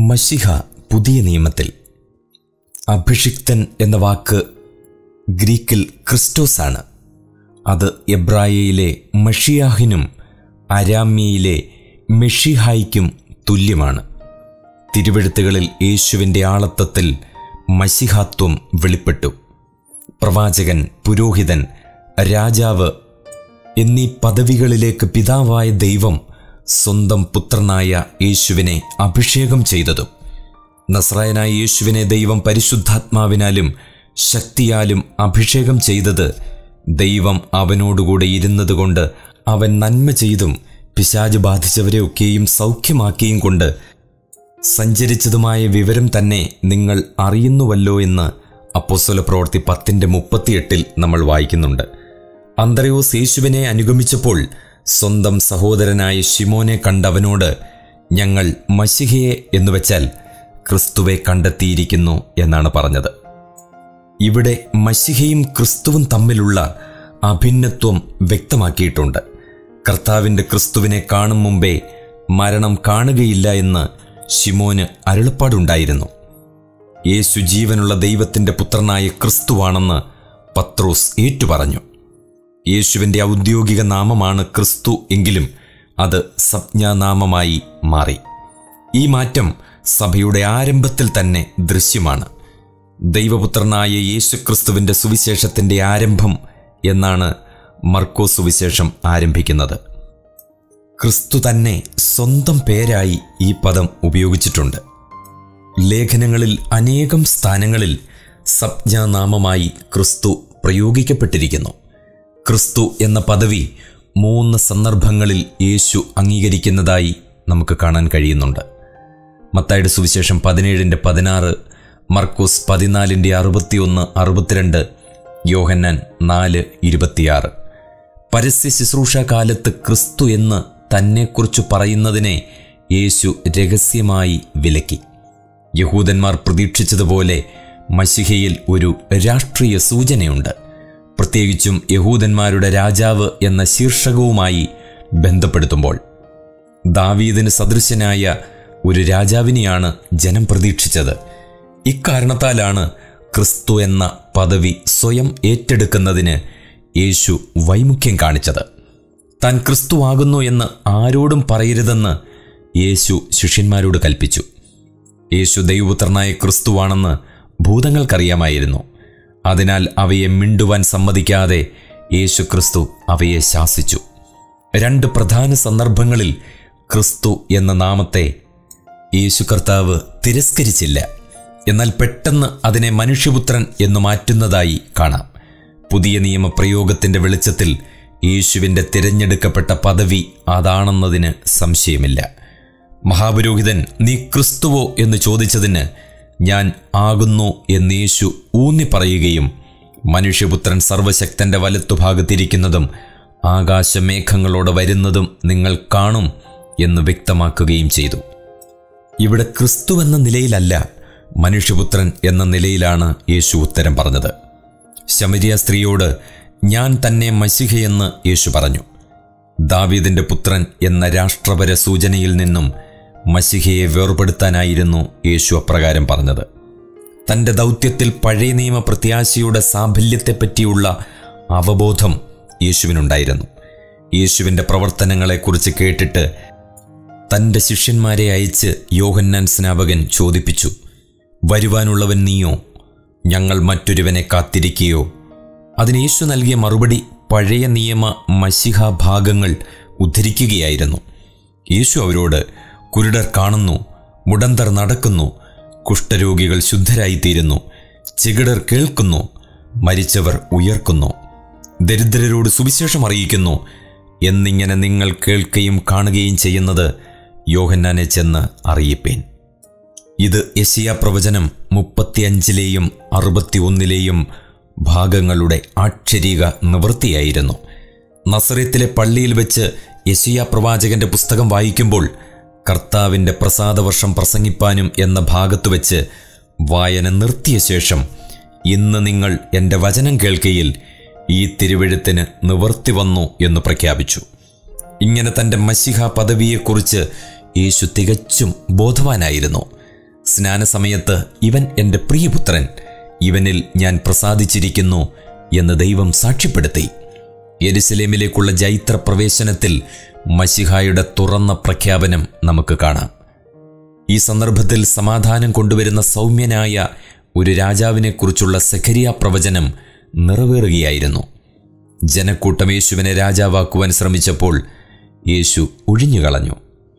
മഷിഹ പുതിയ നിയമത്തിൽ അഭിഷിക്തൻ എന്ന വാക്ക് ഗ്രീക്കിൽ ക്രിസ്റ്റോസ് ആണ് അത് എബ്രായയിലെ മഷിയാഹിനും അരാമ്യയിലെ മെഷിഹായ്ക്കും തുല്യമാണ് തിരുവെഴുത്തുകളിൽ യേശുവിൻ്റെ ആളത്വത്തിൽ മഷിഹാത്വം വെളിപ്പെട്ടു പ്രവാചകൻ പുരോഹിതൻ രാജാവ് എന്നീ പദവികളിലേക്ക് പിതാവായ ദൈവം സ്വന്തം പുത്രനായ യേശുവിനെ അഭിഷേകം ചെയ്തതും നസ്രായനായ യേശുവിനെ ദൈവം പരിശുദ്ധാത്മാവിനാലും ശക്തിയാലും അഭിഷേകം ചെയ്തത് ദൈവം അവനോടുകൂടെ ഇരുന്നതുകൊണ്ട് അവൻ നന്മ ചെയ്തും പിശാജ് ബാധിച്ചവരെ ഒക്കെയും സൗഖ്യമാക്കിയും കൊണ്ട് സഞ്ചരിച്ചതുമായ വിവരം തന്നെ നിങ്ങൾ അറിയുന്നുവല്ലോ എന്ന് അപ്പോസ്തല പ്രവൃത്തി പത്തിൻ്റെ മുപ്പത്തിയെട്ടിൽ നമ്മൾ വായിക്കുന്നുണ്ട് അന്ത്രയോസ് യേശുവിനെ അനുഗമിച്ചപ്പോൾ സ്വന്തം സഹോദരനായ ഷിമോനെ കണ്ടവനോട് ഞങ്ങൾ മഷിഹയെ എന്ന് വെച്ചാൽ ക്രിസ്തുവെ കണ്ടെത്തിയിരിക്കുന്നു എന്നാണ് പറഞ്ഞത് ഇവിടെ മഷിഹയും ക്രിസ്തുവും തമ്മിലുള്ള അഭിന്നത്വം വ്യക്തമാക്കിയിട്ടുണ്ട് കർത്താവിൻ്റെ ക്രിസ്തുവിനെ കാണും മുമ്പേ മരണം കാണുകയില്ല എന്ന് ഷിമോന് അരുളപ്പാടുണ്ടായിരുന്നു യേശു ജീവനുള്ള ദൈവത്തിൻ്റെ പുത്രനായ ക്രിസ്തുവാണെന്ന് പത്രോസ് ഏറ്റുപറഞ്ഞു യേശുവിൻ്റെ ഔദ്യോഗിക നാമമാണ് ക്രിസ്തു എങ്കിലും അത് സംജ്ഞാനാമമായി മാറി ഈ മാറ്റം സഭയുടെ ആരംഭത്തിൽ തന്നെ ദൃശ്യമാണ് ദൈവപുത്രനായ യേശു ക്രിസ്തുവിൻ്റെ സുവിശേഷത്തിൻ്റെ ആരംഭം എന്നാണ് മർക്കോ സുവിശേഷം ആരംഭിക്കുന്നത് ക്രിസ്തു തന്നെ സ്വന്തം പേരായി ഈ പദം ഉപയോഗിച്ചിട്ടുണ്ട് ലേഖനങ്ങളിൽ അനേകം സ്ഥാനങ്ങളിൽ സംജ്ഞാനാമമായി ക്രിസ്തു പ്രയോഗിക്കപ്പെട്ടിരിക്കുന്നു ക്രിസ്തു എന്ന പദവി മൂന്ന് സന്ദർഭങ്ങളിൽ യേശു അംഗീകരിക്കുന്നതായി നമുക്ക് കാണാൻ കഴിയുന്നുണ്ട് മത്തായുടെ സുവിശേഷം പതിനേഴിൻ്റെ പതിനാറ് മർക്കോസ് പതിനാലിൻ്റെ അറുപത്തിയൊന്ന് അറുപത്തിരണ്ട് യോഹന്നാൻ നാല് ഇരുപത്തിയാറ് പരസ്യ ശുശ്രൂഷ കാലത്ത് ക്രിസ്തു എന്ന് തന്നെക്കുറിച്ച് പറയുന്നതിനെ യേശു രഹസ്യമായി വിലക്കി യഹൂദന്മാർ പ്രതീക്ഷിച്ചതുപോലെ മഷിഹയിൽ ഒരു രാഷ്ട്രീയ സൂചനയുണ്ട് പ്രത്യേകിച്ചും യഹൂദന്മാരുടെ രാജാവ് എന്ന ശീർഷകവുമായി ബന്ധപ്പെടുത്തുമ്പോൾ ദാവീദിന് സദൃശനായ ഒരു രാജാവിനെയാണ് ജനം പ്രതീക്ഷിച്ചത് ഇക്കാരണത്താലാണ് ക്രിസ്തു എന്ന പദവി സ്വയം ഏറ്റെടുക്കുന്നതിന് യേശു വൈമുഖ്യം കാണിച്ചത് താൻ ക്രിസ്തുവാകുന്നു എന്ന് ആരോടും പറയരുതെന്ന് യേശു ശിഷ്യന്മാരോട് കൽപ്പിച്ചു യേശു ദൈവപുത്രനായ ക്രിസ്തുവാണെന്ന് ഭൂതങ്ങൾക്കറിയാമായിരുന്നു അതിനാൽ അവയെ മിണ്ടുവാൻ സമ്മതിക്കാതെ യേശു ക്രിസ്തു അവയെ ശാസിച്ചു രണ്ട് പ്രധാന സന്ദർഭങ്ങളിൽ ക്രിസ്തു എന്ന നാമത്തെ യേശു കർത്താവ് തിരസ്കരിച്ചില്ല എന്നാൽ പെട്ടെന്ന് അതിനെ മനുഷ്യപുത്രൻ എന്ന് മാറ്റുന്നതായി കാണാം പുതിയ നിയമപ്രയോഗത്തിന്റെ വെളിച്ചത്തിൽ യേശുവിൻ്റെ തിരഞ്ഞെടുക്കപ്പെട്ട പദവി അതാണെന്നതിന് സംശയമില്ല മഹാപുരോഹിതൻ നീ ക്രിസ്തുവോ എന്ന് ചോദിച്ചതിന് ഞാൻ ആകുന്നു എന്ന് യേശു ഊന്നി പറയുകയും മനുഷ്യപുത്രൻ സർവശക്തന്റെ വലത്തുഭാഗത്തിരിക്കുന്നതും ആകാശമേഘങ്ങളോടെ വരുന്നതും നിങ്ങൾ കാണും എന്ന് വ്യക്തമാക്കുകയും ചെയ്തു ഇവിടെ ക്രിസ്തു എന്ന നിലയിലല്ല മനുഷ്യപുത്രൻ എന്ന നിലയിലാണ് യേശു ഉത്തരം പറഞ്ഞത് ശമരിയ സ്ത്രീയോട് ഞാൻ തന്നെ മസിഹയെന്ന് യേശു പറഞ്ഞു ദാവീദിന്റെ പുത്രൻ എന്ന രാഷ്ട്രപര സൂചനയിൽ നിന്നും മസിഹയെ വേർപെടുത്താനായിരുന്നു യേശു അപ്രകാരം പറഞ്ഞത് തൻ്റെ ദൗത്യത്തിൽ പഴയ നിയമ പ്രത്യാശയുടെ സാഫല്യത്തെപ്പറ്റിയുള്ള അവബോധം യേശുവിനുണ്ടായിരുന്നു യേശുവിൻ്റെ പ്രവർത്തനങ്ങളെക്കുറിച്ച് കേട്ടിട്ട് തൻ്റെ ശിഷ്യന്മാരെ അയച്ച് യോഹന്നാൻ സ്നാപകൻ ചോദിപ്പിച്ചു വരുവാനുള്ളവൻ നീയോ ഞങ്ങൾ മറ്റൊരുവനെ കാത്തിരിക്കുകയോ അതിന് യേശു നൽകിയ മറുപടി പഴയ നിയമ മഷിഹ ഭാഗങ്ങൾ ഉദ്ധരിക്കുകയായിരുന്നു യേശു അവരോട് കുരുടർ കാണുന്നു മുടന്തർ നടക്കുന്നു കുഷ്ഠരോഗികൾ ശുദ്ധരായിത്തീരുന്നു ചെകിടർ കേൾക്കുന്നു മരിച്ചവർ ഉയർക്കുന്നു ദരിദ്രരോട് സുവിശേഷം അറിയിക്കുന്നു എന്നിങ്ങനെ നിങ്ങൾ കേൾക്കുകയും കാണുകയും ചെയ്യുന്നത് യോഹന്നാനെ ചെന്ന് അറിയിപ്പേൻ ഇത് യശിയ പ്രവചനം മുപ്പത്തിയഞ്ചിലെയും അറുപത്തിയൊന്നിലെയും ഭാഗങ്ങളുടെ ആക്ഷരിക നിവൃത്തിയായിരുന്നു നസറത്തിലെ പള്ളിയിൽ വെച്ച് യശിയ പ്രവാചകന്റെ പുസ്തകം വായിക്കുമ്പോൾ കർത്താവിൻ്റെ പ്രസാദവർഷം പ്രസംഗിപ്പാനും എന്ന ഭാഗത്ത് വെച്ച് വായന നിർത്തിയ ശേഷം ഇന്ന് നിങ്ങൾ എൻ്റെ വചനം കേൾക്കയിൽ ഈ തിരുവെഴുത്തിന് നിവർത്തി വന്നു എന്ന് പ്രഖ്യാപിച്ചു ഇങ്ങനെ തൻ്റെ മസിഹ പദവിയെക്കുറിച്ച് യേശു തികച്ചും ബോധവാനായിരുന്നു സ്നാനസമയത്ത് ഇവൻ എൻ്റെ പ്രിയപുത്രൻ ഇവനിൽ ഞാൻ പ്രസാദിച്ചിരിക്കുന്നു എന്ന് ദൈവം സാക്ഷ്യപ്പെടുത്തി യെരുസലേമിലേക്കുള്ള ജൈത്ര പ്രവേശനത്തിൽ മഷിഹായുടെ തുറന്ന പ്രഖ്യാപനം നമുക്ക് കാണാം ഈ സന്ദർഭത്തിൽ സമാധാനം കൊണ്ടുവരുന്ന സൗമ്യനായ ഒരു രാജാവിനെക്കുറിച്ചുള്ള സെഖരിയ പ്രവചനം നിറവേറുകയായിരുന്നു ജനക്കൂട്ടം യേശുവിനെ രാജാവാക്കുവാൻ ശ്രമിച്ചപ്പോൾ യേശു ഒഴിഞ്ഞുകളഞ്ഞു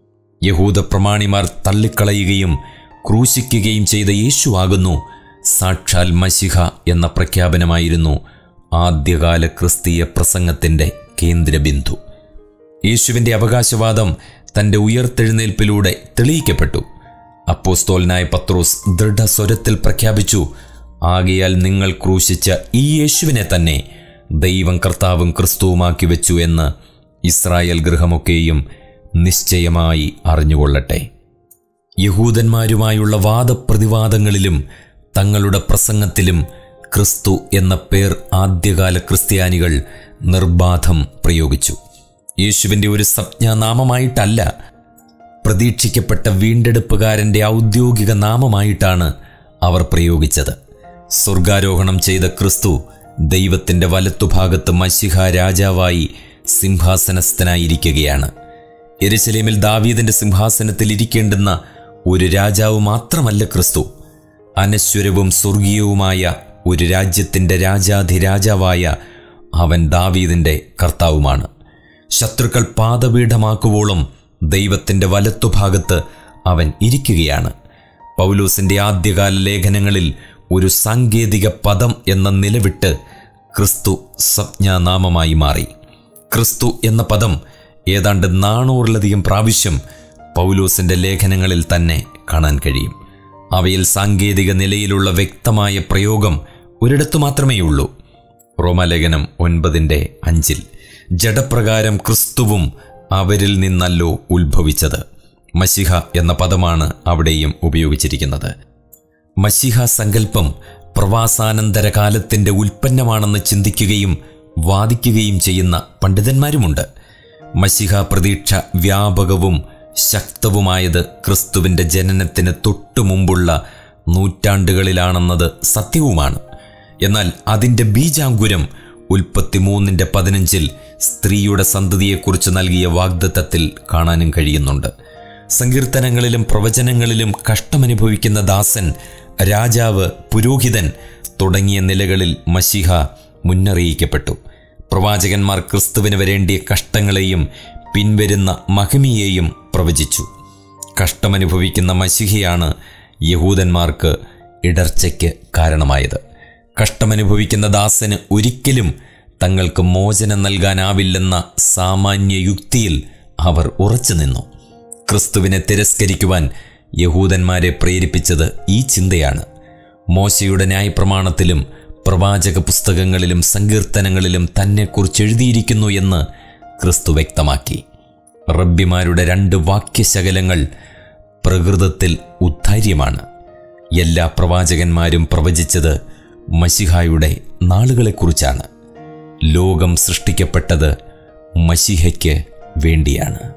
യഹൂദ പ്രമാണിമാർ തള്ളിക്കളയുകയും ക്രൂശിക്കുകയും ചെയ്ത യേശുവാകുന്നു സാക്ഷാൽ മഷിഹ എന്ന പ്രഖ്യാപനമായിരുന്നു ആദ്യകാല ക്രിസ്തീയ പ്രസംഗത്തിൻ്റെ കേന്ദ്രബിന്ദു യേശുവിൻ്റെ അവകാശവാദം തൻ്റെ ഉയർത്തെഴുന്നേൽപ്പിലൂടെ തെളിയിക്കപ്പെട്ടു അപ്പോസ്തോലനായ പത്രോസ് ദൃഢസ്വരത്തിൽ പ്രഖ്യാപിച്ചു ആകയാൽ നിങ്ങൾ ക്രൂശിച്ച ഈ യേശുവിനെ തന്നെ ദൈവം കർത്താവും ക്രിസ്തുവുമാക്കി വെച്ചു എന്ന് ഇസ്രായേൽ ഗൃഹമൊക്കെയും നിശ്ചയമായി അറിഞ്ഞുകൊള്ളട്ടെ യഹൂദന്മാരുമായുള്ള വാദപ്രതിവാദങ്ങളിലും തങ്ങളുടെ പ്രസംഗത്തിലും ക്രിസ്തു എന്ന പേർ ആദ്യകാല ക്രിസ്ത്യാനികൾ നിർബാധം പ്രയോഗിച്ചു യേശുവിൻ്റെ ഒരു സംജ്ഞാനാമമായിട്ടല്ല പ്രതീക്ഷിക്കപ്പെട്ട വീണ്ടെടുപ്പുകാരൻ്റെ ഔദ്യോഗിക നാമമായിട്ടാണ് അവർ പ്രയോഗിച്ചത് സ്വർഗാരോഹണം ചെയ്ത ക്രിസ്തു ദൈവത്തിൻ്റെ വലത്തുഭാഗത്ത് മഷിഹ രാജാവായി സിംഹാസനസ്ഥനായിരിക്കുകയാണ് എരുസലേമിൽ ദാവീദിന്റെ സിംഹാസനത്തിൽ ഇരിക്കേണ്ടുന്ന ഒരു രാജാവ് മാത്രമല്ല ക്രിസ്തു അനശ്വരവും സ്വർഗീയവുമായ ഒരു രാജ്യത്തിൻ്റെ രാജാധിരാജാവായ അവൻ ദാവീദിന്റെ കർത്താവുമാണ് ശത്രുക്കൾ പാദപീഠമാക്കുവോളം ദൈവത്തിൻ്റെ വലത്തുഭാഗത്ത് അവൻ ഇരിക്കുകയാണ് പൗലൂസിന്റെ ആദ്യകാല ലേഖനങ്ങളിൽ ഒരു സാങ്കേതിക പദം എന്ന നിലവിട്ട് ക്രിസ്തു സംജ്ഞാനാമമായി മാറി ക്രിസ്തു എന്ന പദം ഏതാണ്ട് നാനൂറിലധികം പ്രാവശ്യം പൗലോസിന്റെ ലേഖനങ്ങളിൽ തന്നെ കാണാൻ കഴിയും അവയിൽ സാങ്കേതിക നിലയിലുള്ള വ്യക്തമായ പ്രയോഗം ഒരിടത്തു മാത്രമേയുള്ളൂ റോമാലേഖനം ഒൻപതിൻ്റെ അഞ്ചിൽ ജഡപ്രകാരം ക്രിസ്തുവും അവരിൽ നിന്നല്ലോ ഉത്ഭവിച്ചത് മഷിഹ എന്ന പദമാണ് അവിടെയും ഉപയോഗിച്ചിരിക്കുന്നത് മഷിഹ സങ്കല്പം പ്രവാസാനന്തര കാലത്തിൻ്റെ ഉൽപ്പന്നമാണെന്ന് ചിന്തിക്കുകയും വാദിക്കുകയും ചെയ്യുന്ന പണ്ഡിതന്മാരുമുണ്ട് മഷിഹ പ്രതീക്ഷ വ്യാപകവും ശക്തവുമായത് ക്രിസ്തുവിൻ്റെ ജനനത്തിന് തൊട്ടു മുമ്പുള്ള നൂറ്റാണ്ടുകളിലാണെന്നത് സത്യവുമാണ് എന്നാൽ അതിൻ്റെ ബീജാങ്കുരം ഉൽപ്പത്തി മൂന്നിൻ്റെ പതിനഞ്ചിൽ സ്ത്രീയുടെ സന്തതിയെക്കുറിച്ച് നൽകിയ വാഗ്ദത്തത്തിൽ കാണാനും കഴിയുന്നുണ്ട് സങ്കീർത്തനങ്ങളിലും പ്രവചനങ്ങളിലും കഷ്ടമനുഭവിക്കുന്ന ദാസൻ രാജാവ് പുരോഹിതൻ തുടങ്ങിയ നിലകളിൽ മഷിഹ മുന്നറിയിക്കപ്പെട്ടു പ്രവാചകന്മാർ ക്രിസ്തുവിന് വരേണ്ടിയ കഷ്ടങ്ങളെയും പിൻവരുന്ന മഹിമിയെയും പ്രവചിച്ചു കഷ്ടമനുഭവിക്കുന്ന മഷിഹയാണ് യഹൂദന്മാർക്ക് ഇടർച്ചയ്ക്ക് കാരണമായത് കഷ്ടമനുഭവിക്കുന്ന ദാസന് ഒരിക്കലും തങ്ങൾക്ക് മോചനം നൽകാനാവില്ലെന്ന സാമാന്യ യുക്തിയിൽ അവർ ഉറച്ചു നിന്നു ക്രിസ്തുവിനെ തിരസ്കരിക്കുവാൻ യഹൂദന്മാരെ പ്രേരിപ്പിച്ചത് ഈ ചിന്തയാണ് മോശയുടെ ന്യായപ്രമാണത്തിലും പ്രവാചക പുസ്തകങ്ങളിലും സങ്കീർത്തനങ്ങളിലും തന്നെക്കുറിച്ച് എഴുതിയിരിക്കുന്നു എന്ന് ക്രിസ്തു വ്യക്തമാക്കി റബ്ബിമാരുടെ രണ്ട് വാക്യശകലങ്ങൾ പ്രകൃതത്തിൽ ഉദ്ധാര്യമാണ് എല്ലാ പ്രവാചകന്മാരും പ്രവചിച്ചത് മഷിഹായുടെ നാളുകളെക്കുറിച്ചാണ് ലോകം സൃഷ്ടിക്കപ്പെട്ടത് മഷിഹയ്ക്ക് വേണ്ടിയാണ്